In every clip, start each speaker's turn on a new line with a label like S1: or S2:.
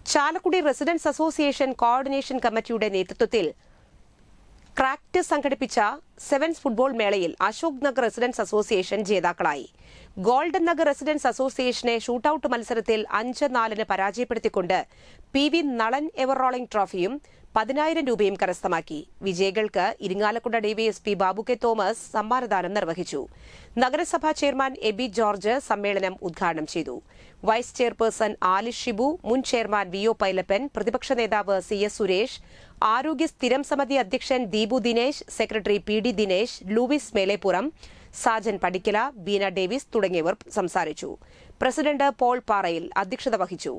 S1: Chalakudy residence association coordination കമ്മിറ്റിയുടെ നേതൃത്വത്തിൽ cracked സംഘടിപ്പിച്ച സെവൻസ് ഫുട്ബോൾ മേളയിൽ അശോക് നഗർ റെസിഡൻസ് അസോസിയേഷൻ ജേതാക്കളായി ഗോൾഡൻ നഗർ റെസിഡൻസ് അസോസിയേഷനെ ഷൂട്ടൌട്ട് മത്സരത്തിൽ അഞ്ച് നാലിന് പരാജയപ്പെടുത്തിക്കൊണ്ട് P V Nalan ever rolling ട്രോഫിയും പതിനായിരം രൂപയും കരസ്ഥമാക്കി വിജയികൾക്ക് Irinjalakuda DYSP Babu K Thomas സമ്മാനദാനം നിർവഹിച്ചു നഗരസഭാ ചെയർമാൻ എബി ജോർജ് സമ്മേളനം ഉദ്ഘാടനം ചെയ്തു വൈസ് ചെയർപേഴ്സൺ ആലിഷ് ഷിബു മുൻ ചെയർമാൻ വി ഒ പൈലപ്പൻ പ്രതിപക്ഷ നേതാവ് സി എസ് സുരേഷ് ആരോഗ്യ സ്ഥിരം സമിതി അധ്യക്ഷൻ Deepu Dinesh secretary P D Dinesh Louis Melepuram Sajan Padikkala Beena Davis തുടങ്ങിയവർ സംസാരിച്ചു പ്രസിഡന്റ് പോൾ പാറയിൽ അധ്യക്ഷത വഹിച്ചു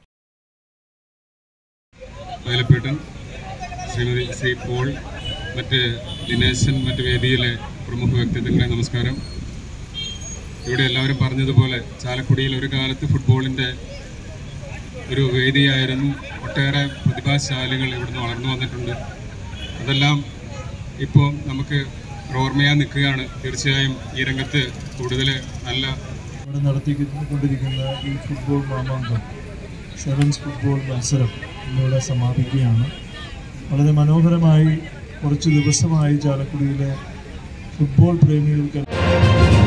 S2: വയലപ്പേട്ടൻ ശ്രീമതി ശ്രീ പോൾ മറ്റ് ദിനേശൻ മറ്റ് വേദിയിലെ പ്രമുഖ വ്യക്തിത്വങ്ങളെ നമസ്കാരം ഇവിടെ എല്ലാവരും പറഞ്ഞതുപോലെ ചാലക്കുടിയിൽ ഒരു കാലത്ത് ഫുട്ബോളിൻ്റെ ഒരു വേദിയായിരുന്നു ഒട്ടേറെ പ്രതിഭാശാലികൾ ഇവിടുന്ന് വളർന്നു വന്നിട്ടുണ്ട് അതെല്ലാം ഇപ്പോൾ നമുക്ക് ഓർമ്മയായി നിൽക്കുകയാണ് തീർച്ചയായും ഈ രംഗത്ത് കൂടുതൽ നല്ല
S3: ഇവിടെ നടത്തിക്കൊണ്ടിരിക്കുന്ന ഈ ഫുട്ബോൾ മാമാങ്കം സെവൻസ് ഫുട്ബോൾ മത്സരം ഇന്നിവിടെ സമാപിക്കുകയാണ് വളരെ മനോഹരമായി കുറച്ച് ദിവസമായി ചാലക്കുടിയിലെ ഫുട്ബോൾ പ്രേമികൾക്ക്